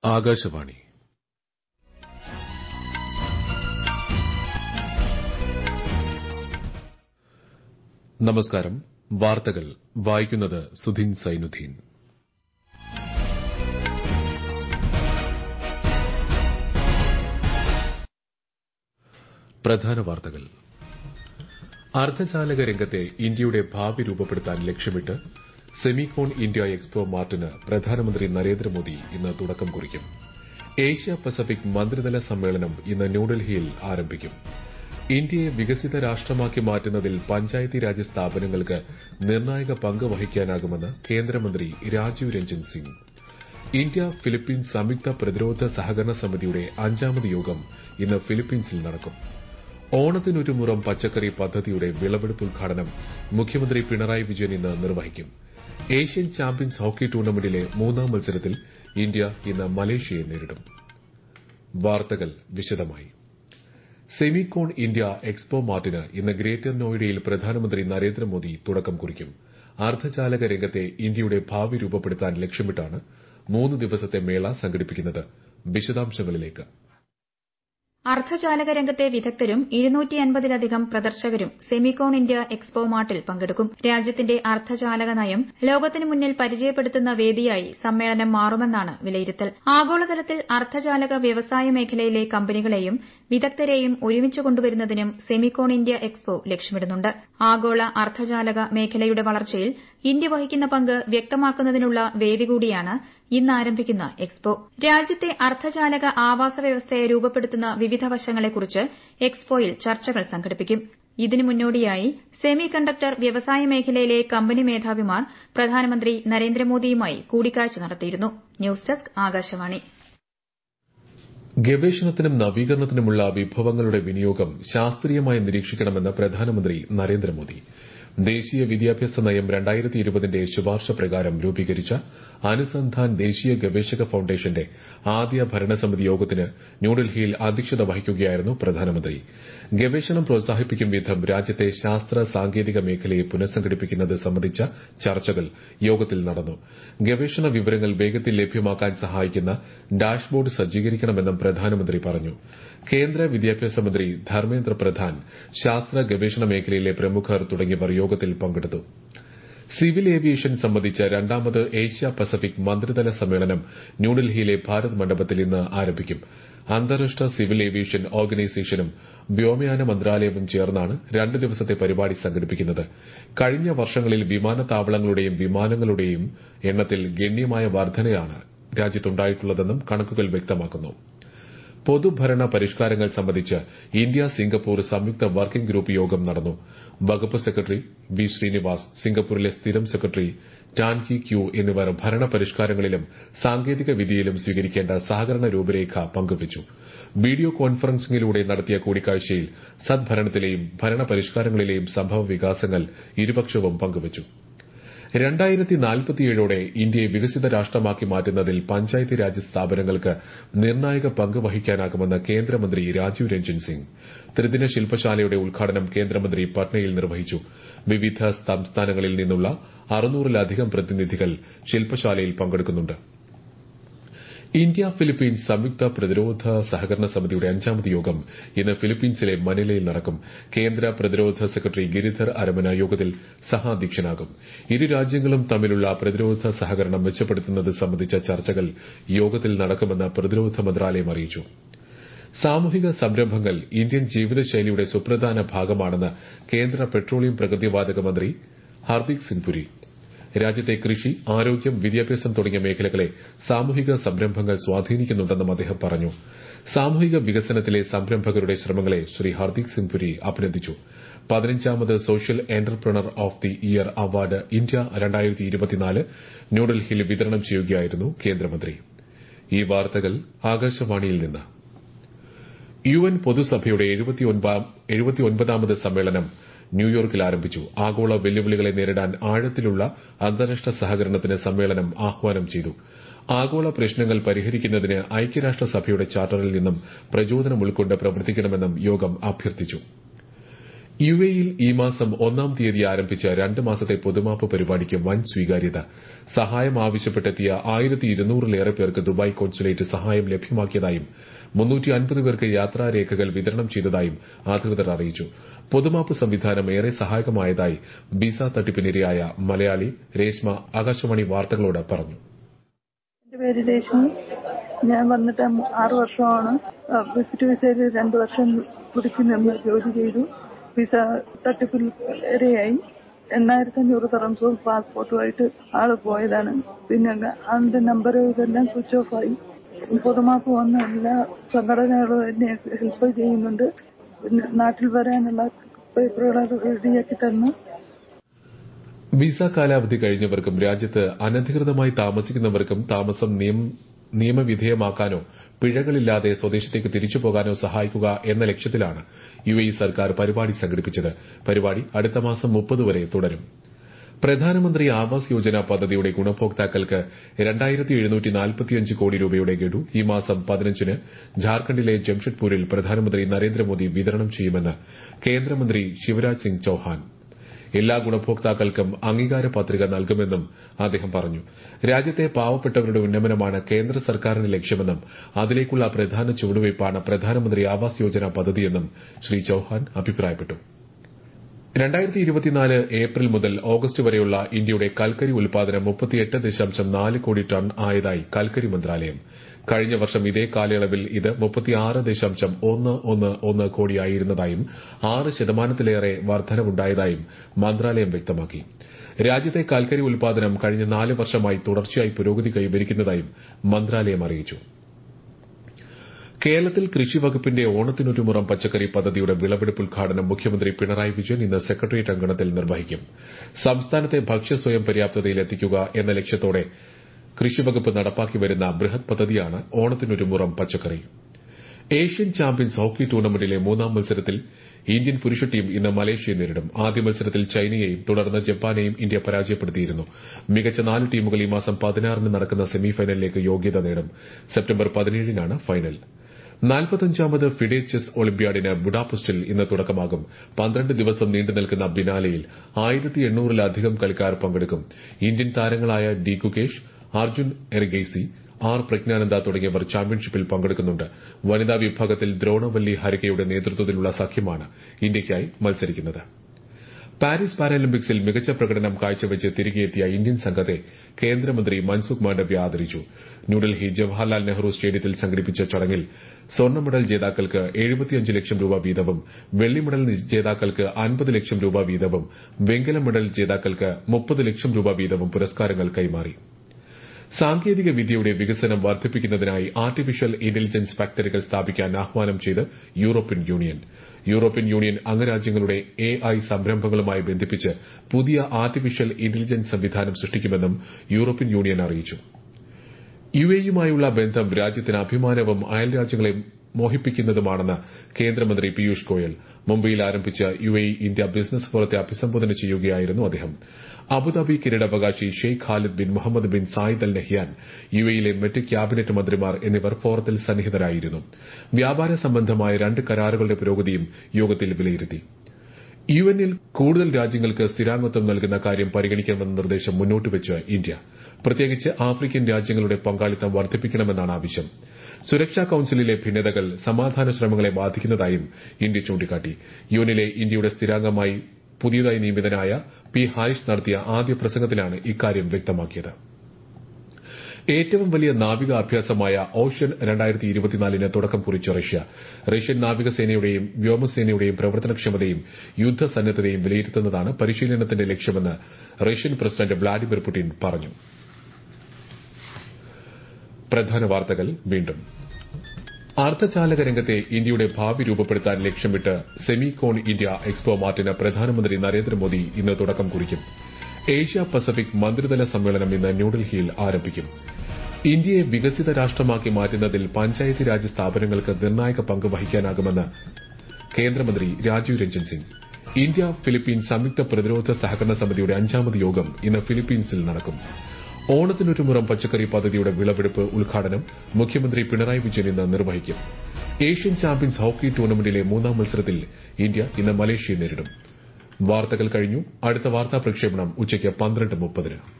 ആകാശവാണി നമസ്കാരം വാർത്തകൾ വായിക്കുന്നത് സുധീൻ സൈനുദ്ദീൻ പ്രധാന വാർത്തകൾ അർദ്ധചാലക രംഗത്തെ ഇന്ത്യയുടെ ഭാവി രൂപപ്പെടുത്താൻ ലക്ഷ്യമിട്ട് സെമികോൺ ഇന്ത്യ എക്സ്പോ മാർട്ടിന് പ്രധാനമന്ത്രി നരേന്ദ്രമോദി ഇന്ന് തുടക്കം കുറിക്കും ഏഷ്യ പസഫിക് മന്ത്രിതല സമ്മേളനം ഇന്ന് ന്യൂഡൽഹിയിൽ ആരംഭിക്കും ഇന്ത്യയെ വികസിത രാഷ്ട്രമാക്കി മാറ്റുന്നതിൽ പഞ്ചായത്തി രാജ് സ്ഥാപനങ്ങൾക്ക് നിർണായക പങ്ക് വഹിക്കാനാകുമെന്ന് കേന്ദ്രമന്ത്രി രാജീവ് രഞ്ജൻ സിംഗ് ഇന്ത്യ ഫിലിപ്പീൻസ് സംയുക്ത പ്രതിരോധ സഹകരണ സമിതിയുടെ അഞ്ചാമത് യോഗം ഇന്ന് ഫിലിപ്പീൻസിൽ നടക്കും ഓണത്തിനൊരു മുറം പച്ചക്കറി പദ്ധതിയുടെ വിളവെടുപ്പ് ഉദ്ഘാടനം മുഖ്യമന്ത്രി പിണറായി വിജയൻ ഇന്ന് നിർവഹിക്കും ഏഷ്യൻ ചാമ്പ്യൻസ് ഹോക്കി ടൂർണമെന്റിലെ മൂന്നാം മത്സരത്തിൽ ഇന്ത്യ ഇന്ന് മലേഷ്യയെ നേരിടും വാർത്തകൾ വിശദമായി സെമികോൺ ഇന്ത്യ എക്സ്പോ മാർട്ടിന് ഇന്ന് ഗ്രേറ്റർ നോയിഡയിൽ പ്രധാനമന്ത്രി നരേന്ദ്രമോദി തുടക്കം കുറിക്കും അർദ്ധചാലക രംഗത്തെ ഇന്ത്യയുടെ ഭാവി രൂപപ്പെടുത്താൻ ലക്ഷ്യമിട്ടാണ് മൂന്ന് ദിവസത്തെ മേള സംഘടിപ്പിക്കുന്നത് വിശദാംശങ്ങളിലേക്ക് അർദ്ധചാലക രംഗത്തെ വിദഗ്ധരും ഇരുന്നൂറ്റിയൻപതിലധികം പ്രദർശകരും സെമികോൺ ഇന്ത്യ എക്സ്പോ മാർട്ടിൽ പങ്കെടുക്കും രാജ്യത്തിന്റെ അർദ്ധചാലക നയം ലോകത്തിനു മുന്നിൽ പരിചയപ്പെടുത്തുന്ന വേദിയായി സമ്മേളനം മാറുമെന്നാണ് വിലയിരുത്തൽ ആഗോളതലത്തിൽ അർദ്ധചാലക വ്യവസായ മേഖലയിലെ കമ്പനികളെയും വിദഗ്ധരെയും ഒരുമിച്ച് കൊണ്ടുവരുന്നതിനും സെമികോൺ ഇന്ത്യ എക്സ്പോ ലക്ഷ്യമിടുന്നുണ്ട് ആഗോള അർദ്ധചാലക മേഖലയുടെ വളർച്ചയിൽ ഇന്ത്യ വഹിക്കുന്ന പങ്ക് വ്യക്തമാക്കുന്നതിനുള്ള വേദി കൂടിയാണ് ഇന്ന് ആരംഭിക്കുന്ന എക്സ്പോ രാജ്യത്തെ അർദ്ധചാലക ആവാസ വ്യവസ്ഥയെ രൂപപ്പെടുത്തുന്ന വിവിധ വശങ്ങളെക്കുറിച്ച് എക്സ്പോയിൽ ചർച്ചകൾ സംഘടിപ്പിക്കും ഇതിനു മുന്നോടിയായി സെമി കണ്ടക്ടർ വ്യവസായ മേഖലയിലെ കമ്പനി മേധാവിമാർ പ്രധാനമന്ത്രി നരേന്ദ്രമോദിയുമായി കൂടിക്കാഴ്ച നടത്തിയിരുന്നു ന്യൂസ് ഡെസ്ക് ആകാശവാണി ഗവേഷണത്തിനും നവീകരണത്തിനുമുള്ള വിഭവങ്ങളുടെ വിനിയോഗം ശാസ്ത്രീയമായി നിരീക്ഷിക്കണമെന്ന് പ്രധാനമന്ത്രി നരേന്ദ്രമോദി ദേശീയ വിദ്യാഭ്യാസ നയം രണ്ടായിരത്തി ഇരുപതിന്റെ ശുപാർശ പ്രകാരം രൂപീകരിച്ച അനുസന്ധാൻ ദേശീയ ഗവേഷക ഫൌണ്ടേഷന്റെ ആദ്യ ഭരണസമിതി യോഗത്തിന് ന്യൂഡൽഹിയിൽ അധ്യക്ഷത വഹിക്കുകയായിരുന്നു പ്രധാനമന്ത്രി ഗവേഷണം പ്രോത്സാഹിപ്പിക്കും വിധം രാജ്യത്തെ ശാസ്ത്ര സാങ്കേതിക മേഖലയെ പുനഃസംഘടിപ്പിക്കുന്നത് സംബന്ധിച്ച ചർച്ചകൾ യോഗത്തിൽ നടന്നു ഗവേഷണ വിവരങ്ങൾ വേഗത്തിൽ ലഭ്യമാക്കാൻ സഹായിക്കുന്ന ഡാഷ്ബോർഡ് സജ്ജീകരിക്കണമെന്നും പ്രധാനമന്ത്രി പറഞ്ഞു കേന്ദ്ര വിദ്യാഭ്യാസ മന്ത്രി ധർമ്മേന്ദ്ര പ്രധാൻ ശാസ്ത്ര ഗവേഷണ മേഖലയിലെ പ്രമുഖർ തുടങ്ങിയവർ യോഗത്തിൽ പങ്കെടുത്തു സിവിൽ ഏവിയേഷൻ സംബന്ധിച്ച രണ്ടാമത് ഏഷ്യ പസഫിക് മന്ത്രിതല സമ്മേളനം ന്യൂഡൽഹിയിലെ ഭാരത് മണ്ഡപത്തിൽ ഇന്ന് ആരംഭിക്കും അന്താരാഷ്ട്ര സിവിൽ ഏവിയേഷൻ ഓർഗനൈസേഷനും വ്യോമയാന മന്ത്രാലയവും ചേർന്നാണ് രണ്ട് ദിവസത്തെ പരിപാടി സംഘടിപ്പിക്കുന്നത് കഴിഞ്ഞ വർഷങ്ങളിൽ വിമാനത്താവളങ്ങളുടെയും വിമാനങ്ങളുടെയും എണ്ണത്തിൽ ഗണ്യമായ വർധനയാണ് രാജ്യത്തുണ്ടായിട്ടുള്ളതെന്നും കണക്കുകൾ വ്യക്തമാക്കുന്നു പൊതുഭരണ പരിഷ്കാരങ്ങൾ സംബന്ധിച്ച് ഇന്ത്യ സിംഗപ്പൂർ സംയുക്ത വർക്കിംഗ് ഗ്രൂപ്പ് യോഗം നടന്നു വകുപ്പ് സെക്രട്ടറി വി ശ്രീനിവാസ് സിംഗപ്പൂരിലെ സ്ഥിരം സെക്രട്ടറി ടാൻ ഹി ക്യൂ എന്നിവർ ഭരണ പരിഷ്കാരങ്ങളിലും സാങ്കേതിക വിദ്യയിലും സ്വീകരിക്കേണ്ട സഹകരണ രൂപരേഖ പങ്കുവച്ചു വീഡിയോ കോൺഫറൻസിംഗിലൂടെ നടത്തിയ കൂടിക്കാഴ്ചയിൽ സദ്ഭരണത്തിലെയും ഭരണ പരിഷ്കാരങ്ങളിലെയും സംഭവ വികാസങ്ങൾ ഇരുപക്ഷവും പങ്കുവച്ചു രണ്ടായിരത്തി നാൽപ്പത്തിയേഴോടെ ഇന്ത്യയെ വികസിത രാഷ്ട്രമാക്കി മാറ്റുന്നതിൽ പഞ്ചായത്ത് രാജ് സ്ഥാപനങ്ങൾക്ക് നിർണായക പങ്ക് വഹിക്കാനാകുമെന്ന് കേന്ദ്രമന്ത്രി രാജീവ് രഞ്ജൻ സിംഗ് ത്രിദിന ശില്പശാലയുടെ ഉദ്ഘാടനം കേന്ദ്രമന്ത്രി പട്നയിൽ നിർവഹിച്ചു വിവിധ സംസ്ഥാനങ്ങളിൽ നിന്നുള്ള അറുന്നൂറിലധികം പ്രതിനിധികൾ ശില്പശാലയിൽ പങ്കെടുക്കുന്നുണ്ട് ഇന്ത്യ ഫിലിപ്പീൻസ് സംയുക്ത പ്രതിരോധ സഹകരണ സമിതിയുടെ അഞ്ചാമത് യോഗം ഇന്ന് ഫിലിപ്പീൻസിലെ മനിലയിൽ നടക്കും കേന്ദ്ര പ്രതിരോധ സെക്രട്ടറി ഗിരിധർ അരമന യോഗത്തിൽ സഹാധ്യക്ഷനാകും ഇരു രാജ്യങ്ങളും തമ്മിലുള്ള പ്രതിരോധ സഹകരണം മെച്ചപ്പെടുത്തുന്നത് സംബന്ധിച്ച ചർച്ചകൾ യോഗത്തിൽ നടക്കുമെന്ന് പ്രതിരോധ മന്ത്രാലയം അറിയിച്ചു സാമൂഹിക സംരംഭങ്ങൾ ഇന്ത്യൻ ജീവിതശൈലിയുടെ സുപ്രധാന ഭാഗമാണെന്ന് കേന്ദ്ര പെട്രോളിയം പ്രകൃതിവാതക മന്ത്രി ഹർദീപ് സിംഗ് പുരി രാജ്യത്തെ കൃഷി ആരോഗ്യം വിദ്യാഭ്യാസം തുടങ്ങിയ മേഖലകളെ സാമൂഹിക സംരംഭങ്ങൾ സ്വാധീനിക്കുന്നുണ്ടെന്നും അദ്ദേഹം പറഞ്ഞു സാമൂഹിക വികസനത്തിലെ സംരംഭകരുടെ ശ്രമങ്ങളെ ശ്രീ ഹർദീപ് സിംഗ് പുരി അഭിനന്ദിച്ചു പതിനഞ്ചാമത് social entrepreneur of the year award India രണ്ടായിരത്തി ഇരുപത്തിനാല് ന്യൂഡൽഹിയിൽ വിതരണം ചെയ്യുകയായിരുന്നു കേന്ദ്രമന്ത്രി ഈ വാർത്തകൾ ആകാശവാണിയിൽ നിന്ന് യു എൻ പൊതുസഭയുടെ എഴുപത്തിയൊൻപതാമത് സമ്മേളനം ന്യൂയോർക്കിൽ ആരംഭിച്ചു ആഗോള വെല്ലുവിളികളെ നേരിടാൻ ആഴത്തിലുള്ള അന്താരാഷ്ട്ര സഹകരണത്തിന് സമ്മേളനം ആഹ്വാനം ചെയ്തു ആഗോള പ്രശ്നങ്ങൾ പരിഹരിക്കുന്നതിന് ഐക്യരാഷ്ട്രസഭയുടെ ചാർട്ടറിൽ നിന്നും പ്രചോദനം ഉൾക്കൊണ്ട് പ്രവർത്തിക്കണമെന്നും യോഗം അഭ്യർത്ഥിച്ചു യു എയിൽ ഈ മാസം ഒന്നാം തീയതി ആരംഭിച്ച രണ്ട് മാസത്തെ പൊതുമാപ്പ് പരിപാടിക്ക് വൻ സ്വീകാര്യത സഹായം ആവശ്യപ്പെട്ടെത്തിയ ആയിരത്തി ഇരുന്നൂറിലേറെ പേർക്ക് ദുബായ് കോൺസുലേറ്റ് സഹായം ലഭ്യമാക്കിയതായും മുന്നൂറ്റി അൻപത് പേർക്ക് യാത്രാരേഖകൾ വിതരണം ചെയ്തതായും അധികൃതർ അറിയിച്ചു പൊതുമാപ്പ് സംവിധാനം ഏറെ സഹായകമായതായി വിസ തട്ടിപ്പിനിരയായ മലയാളി രേഷ്മ ആകാശവാണി വാർത്തകളോട് പറഞ്ഞു എന്റെ പേര് രേഷ്മി ഞാൻ വന്നിട്ട് ആറ് വർഷമാണ് വിസിറ്റ് വിസയിൽ രണ്ടു വർഷം പിടിച്ചു നിന്ന് ജോലി ചെയ്തു വിസ തട്ടിപ്പിൽ ഇരയായി എണ്ണായിരത്തി അഞ്ഞൂറ് തറംസവും പാസ്പോർട്ടുമായിട്ട് ആള് പോയതാണ് പിന്നെ അതിന്റെ നമ്പർ ഇതെല്ലാം സ്വിച്ച് ഓഫ് ആയി പൊതുമാപ്പ് വന്ന എല്ലാ സംഘടനകളും എന്നെ ഹെൽപ്പ് ചെയ്യുന്നുണ്ട് പിന്നെ നാട്ടിൽ വരാനുള്ള പേപ്പറുകൾ റെഡിയാക്കി തന്നു വിസ കാലാവധി കഴിഞ്ഞവർക്കും രാജ്യത്ത് അനധികൃതമായി താമസിക്കുന്നവർക്കും താമസം നിയമവിധേയമാക്കാനോ പിഴകളില്ലാതെ സ്വദേശത്തേക്ക് തിരിച്ചു പോകാനോ സഹായിക്കുക എന്ന ലക്ഷ്യത്തിലാണ് യു എ സർക്കാർ പരിപാടി സംഘടിപ്പിച്ചത് പരിപാടി അടുത്ത മാസം മുപ്പത് വരെ തുടരും പ്രധാനമന്ത്രി ആവാസ് യോജന പദ്ധതിയുടെ ഗുണഭോക്താക്കൾക്ക് രണ്ടായിരത്തി എഴുന്നൂറ്റി നാൽപ്പത്തിയഞ്ച് കോടി രൂപയുടെ ഗഡു ഈ മാസം പതിനഞ്ചിന് ജാർഖണ്ഡിലെ ജംഷഡ്പൂരിൽ പ്രധാനമന്ത്രി നരേന്ദ്രമോദി വിതരണം ചെയ്യുമെന്ന് കേന്ദ്രമന്ത്രി ശിവരാജ് സിംഗ് ചൌഹാൻ എല്ലാ ഗുണഭോക്താക്കൾക്കും അംഗീകാര പത്രിക നൽകുമെന്നും അദ്ദേഹം പറഞ്ഞു രാജ്യത്തെ പാവപ്പെട്ടവരുടെ ഉന്നമനമാണ് കേന്ദ്ര സർക്കാരിന്റെ ലക്ഷ്യമെന്നും അതിലേക്കുള്ള പ്രധാന ചുവടുവയ്പ്പാണ് പ്രധാനമന്ത്രി ആവാസ് യോജന പദ്ധതിയെന്നും ശ്രീ ചൌഹാൻ അഭിപ്രായപ്പെട്ടു രണ്ടായിരത്തി ഇരുപത്തിനാല് ഏപ്രിൽ മുതൽ ഓഗസ്റ്റ് വരെയുള്ള ഇന്ത്യയുടെ കൽക്കരി ഉൽപാദനം മുപ്പത്തിയെട്ട് ദശാംശം നാല് കോടി ടൺ ആയതായി കൽക്കരി മന്ത്രാലയം കഴിഞ്ഞ വർഷം ഇതേ കാലയളവിൽ ഇത് മുപ്പത്തിയാറ് ദശാംശം ഒന്ന് ഒന്ന് ഒന്ന് കോടിയായിരുന്നതായും ആറ് ശതമാനത്തിലേറെ വർധനവുണ്ടായതായും മന്ത്രാലയം വ്യക്തമാക്കി രാജ്യത്തെ കൽക്കരി ഉൽപാദനം കഴിഞ്ഞ നാല് വർഷമായി തുടർച്ചയായി പുരോഗതി കൈവരിക്കുന്നതായും മന്ത്രാലയം അറിയിച്ചു കേരളത്തിൽ കൃഷി വകുപ്പിന്റെ ഓണത്തിനൊരുമുറം പച്ചക്കറി പദ്ധതിയുടെ വിളവെടുപ്പ് ഉദ്ഘാടനം മുഖ്യമന്ത്രി പിണറായി വിജയൻ ഇന്ന് സെക്രട്ടേറിയറ്റ് അങ്കണത്തിൽ നിർവഹിക്കും സംസ്ഥാനത്തെ ഭക്ഷ്യ സ്വയം പര്യാപ്തതയിൽ എത്തിക്കുക എന്ന ലക്ഷ്യത്തോടെ കൃഷിവകുപ്പ് നടപ്പാക്കി വരുന്ന ബൃഹത് പദ്ധതിയാണ് ഓണത്തിനൊരുമുറം പച്ചക്കറി ഏഷ്യൻ ചാമ്പ്യൻസ് ഹോക്കി ടൂർണമെന്റിലെ മൂന്നാം മത്സരത്തിൽ ഇന്ത്യൻ പുരുഷ ടീം ഇന്ന് മലേഷ്യയെ നേരിടും ആദ്യ മത്സരത്തിൽ ചൈനയെയും തുടർന്ന് ജപ്പാനെയും ഇന്ത്യ പരാജയപ്പെടുത്തിയിരുന്നു മികച്ച നാല് ടീമുകൾ ഈ മാസം പതിനാറിന് നടക്കുന്ന സെമിഫൈനലിലേക്ക് യോഗ്യത നേടും സെപ്റ്റംബർ പതിനേഴിനാണ് ഫൈനൽ നാൽപ്പത്തഞ്ചാമത് ഫിഡെ ചെസ് ഒളിമ്പ്യാഡിന് ബുഡാപെസ്റ്റിൽ ഇന്ന് തുടക്കമാകും പന്ത്രണ്ട് ദിവസം നീണ്ടു നിൽക്കുന്ന ബിനാലെയിൽ ആയിരത്തി എണ്ണൂറിലധികം കളിക്കാർ പങ്കെടുക്കും ഇന്ത്യൻ താരങ്ങളായ ഡി കുകേഷ് അർജുൻ എറിഗേസി ആർ പ്രജ്ഞാനന്ദ തുടങ്ങിയവർ ചാമ്പ്യൻഷിപ്പിൽ പങ്കെടുക്കുന്നുണ്ട് വനിതാ വിഭാഗത്തിൽ ദ്രോണവല്ലി ഹരികയുടെ നേതൃത്വത്തിലുള്ള സഖ്യമാണ് ഇന്ത്യയ്ക്കായി മത്സരിക്കുന്നത് പാരീസ് പാരാലിമ്പിക്സിൽ മികച്ച പ്രകടനം കാഴ്ചവെച്ച് തിരികെയെത്തിയ ഇന്ത്യൻ സംഘത്തെ കേന്ദ്രമന്ത്രി മൻസുഖ് മാണ്ഡവ്യ ആദരിച്ചു ന്യൂഡൽഹി ജവഹർലാൽ നെഹ്റു സ്റ്റേഡിയത്തിൽ സംഘടിപ്പിച്ച ചടങ്ങിൽ സ്വർണ്ണ മെഡൽ ജേതാക്കൾക്ക് എഴുപത്തിയഞ്ച് ലക്ഷം രൂപ വീതവും വെള്ളി മെഡൽ ജേതാക്കൾക്ക് അൻപത് ലക്ഷം രൂപ വീതവും വെങ്കല മെഡൽ ജേതാക്കൾക്ക് മുപ്പത് ലക്ഷം രൂപ വീതവും പുരസ്കാരങ്ങൾ കൈമാറി സാങ്കേതിക വിദ്യയുടെ വികസനം വർദ്ധിപ്പിക്കുന്നതിനായി ആർട്ടിഫിഷ്യൽ ഇന്റലിജൻസ് ഫാക്ടറികൾ സ്ഥാപിക്കാൻ ആഹ്വാനം ചെയ്ത് യൂറോപ്യൻ യൂണിയൻ യൂറോപ്യൻ യൂണിയൻ അംഗരാജ്യങ്ങളുടെ എ ഐ സംരംഭങ്ങളുമായി ബന്ധിപ്പിച്ച് പുതിയ ആർട്ടിഫിഷ്യൽ ഇന്റലിജൻസ് സംവിധാനം സൃഷ്ടിക്കുമെന്നും യൂറോപ്യൻ യൂണിയൻ അറിയിച്ചു യു എയുമായുള്ള ബന്ധം രാജ്യത്തിന് അഭിമാനവും അയൽരാജ്യങ്ങളെ മോഹിപ്പിക്കുന്നതുമാണെന്ന് കേന്ദ്രമന്ത്രി പീയൂഷ് ഗോയൽ മുംബൈയിൽ ആരംഭിച്ച യു എ ഇന്ത്യ ബിസിനസ് ഫോറത്തെ അഭിസംബോധന ചെയ്യുകയായിരുന്നു അദ്ദേഹം അബുദാബി കിരീടാവകാശി Sheikh Khalid bin Mohamed bin Zayed Al Nahyan U എയിലെ മറ്റ് ക്യാബിനറ്റ് മന്ത്രിമാർ എന്നിവർ ഫോറത്തിൽ സന്നിഹിതരായിരുന്നു വ്യാപാര സംബന്ധമായ രണ്ട് കരാറുകളുടെ പുരോഗതിയും യോഗത്തിൽ വിലയിരുത്തി യു എന്നിൽ കൂടുതൽ രാജ്യങ്ങൾക്ക് സ്ഥിരാംഗത്വം നൽകുന്ന കാര്യം പരിഗണിക്കണമെന്ന നിർദ്ദേശം മുന്നോട്ടുവച്ച് ഇന്ത്യ പ്രത്യേകിച്ച് ആഫ്രിക്കൻ രാജ്യങ്ങളുടെ പങ്കാളിത്തം വർദ്ധിപ്പിക്കണമെന്നാണ് ആവശ്യം സുരക്ഷാ കൌൺസിലിലെ ഭിന്നതകൾ സമാധാന ശ്രമങ്ങളെ ബാധിക്കുന്നതായും ഇന്ത്യ ചൂണ്ടിക്കാട്ടി യൂണിലെ ഇന്ത്യയുടെ സ്ഥിരാംഗമായി പുതിയതായി നിയമിതനായ പി ഹാരിഷ് നടത്തിയ ആദ്യ പ്രസംഗത്തിലാണ് ഇക്കാര്യം വ്യക്തമാക്കിയത് ഏറ്റവും വലിയ നാവിക അഭ്യാസമായ ഓഷ്യൻ രണ്ടായിരത്തി ഇരുപത്തിനാലിന് തുടക്കം കുറിച്ച റഷ്യ റഷ്യൻ നാവികസേനയുടെയും വ്യോമസേനയുടെയും പ്രവർത്തനക്ഷമതയും യുദ്ധസന്നദ്ധതയും വിലയിരുത്തുന്നതാണ് പരിശീലനത്തിന്റെ ലക്ഷ്യമെന്ന് റഷ്യൻ പ്രസിഡന്റ് വ്ളാഡിമിർ പുടിൻ പറഞ്ഞു പ്രധാന വാർത്തകൾ വീണ്ടും അർദ്ധചാലക രംഗത്തെ ഇന്ത്യയുടെ ഭാവി രൂപപ്പെടുത്താൻ ലക്ഷ്യമിട്ട് സെമികോൺ ഇന്ത്യ എക്സ്പോ മാർട്ടിന് പ്രധാനമന്ത്രി നരേന്ദ്രമോദി ഇന്ന് തുടക്കം കുറിക്കും ഏഷ്യ പസഫിക് മന്ത്രിതല സമ്മേളനം ഇന്ന് ന്യൂഡൽഹിയിൽ ആരംഭിക്കും ഇന്ത്യയെ വികസിത രാഷ്ട്രമാക്കി മാറ്റുന്നതിൽ പഞ്ചായത്ത് രാജ് സ്ഥാപനങ്ങൾക്ക് നിർണായക പങ്ക് വഹിക്കാനാകുമെന്ന് കേന്ദ്രമന്ത്രി രാജീവ് രഞ്ജൻ സിംഗ് ഇന്ത്യ ഫിലിപ്പീൻസ് സംയുക്ത പ്രതിരോധ സഹകരണ സമിതിയുടെ അഞ്ചാമത് യോഗം ഇന്ന് ഫിലിപ്പീൻസിൽ നടക്കും ഓണത്തിനൊരുമുറം പച്ചക്കറി പദ്ധതിയുടെ വിളവെടുപ്പ് ഉദ്ഘാടനം മുഖ്യമന്ത്രി പിണറായി വിജയൻ ഇന്ന് നിർവഹിക്കും ഏഷ്യൻ ചാമ്പ്യൻസ് ഹോക്കി ടൂർണമെന്റിലെ മൂന്നാം മത്സരത്തിൽ ഇന്ത്യ ഇന്ന് മലേഷ്യയെ നേരിടും വാർത്തകൾ കഴിഞ്ഞു അടുത്ത വാർത്താ പ്രക്ഷേപണം ഉച്ചയ്ക്ക് പന്ത്രണ്ട് മുപ്പതിന്